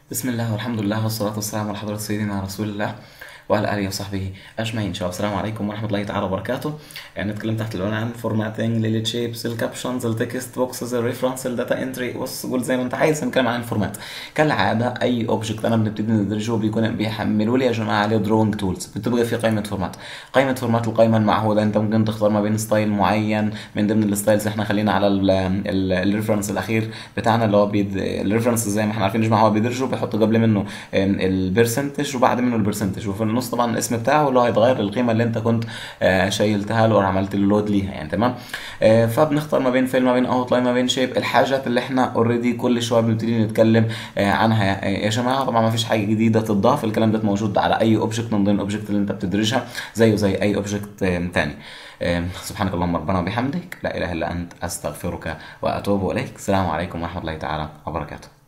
بسم الله والحمد لله والصلاة والسلام على حضرة سيدنا رسول الله وعلى آله وصحبه أجمعين شباب السلام عليكم ورحمة الله تعالى وبركاته يعني نتكلم تحت العنوان عن فورماتنج للتشيبس الكابشنز التكست بوكسز الريفرنس الداتا انتري بص قول زي ما انت عايز نتكلم عن الفورمات كالعادة أي اوبجكت أنا بنبتدي ندرجه بيكون بيحملوا لي يا جماعة عليه دروينج تولز بتبقى في قائمة فورمات قائمة فورمات القائمة المعهودة أنت ممكن تختار ما بين ستايل معين من ضمن الستايلز احنا خلينا على الريفرنس الأخير بتاعنا اللي هو بيد الريفرنس زي ما احنا عارفين يا جماعة هو بيدرجه بيحط قبل منه البرسنتج وبعد منه البرسنتج وفي النص طبعا الاسم بتاعه اللي هو هيتغير للقيمه اللي انت كنت آه، شايلتها له او عملت له لود ليها يعني تمام آه، فبنختار ما بين فيل ما بين اوت لاين ما بين شيب الحاجات اللي احنا اوريدي كل شويه بنبتدي نتكلم آه، عنها يا جماعه طبعا ما فيش حاجه جديده تضاف الكلام ده موجود على اي اوبجكت من ضمن الاوبجكت اللي انت بتدرجها زيه زي اي اوبجكت تاني سبحانك اللهم ربنا وبحمدك لا اله الا انت استغفرك واتوب اليك السلام عليكم ورحمه الله تعالى وبركاته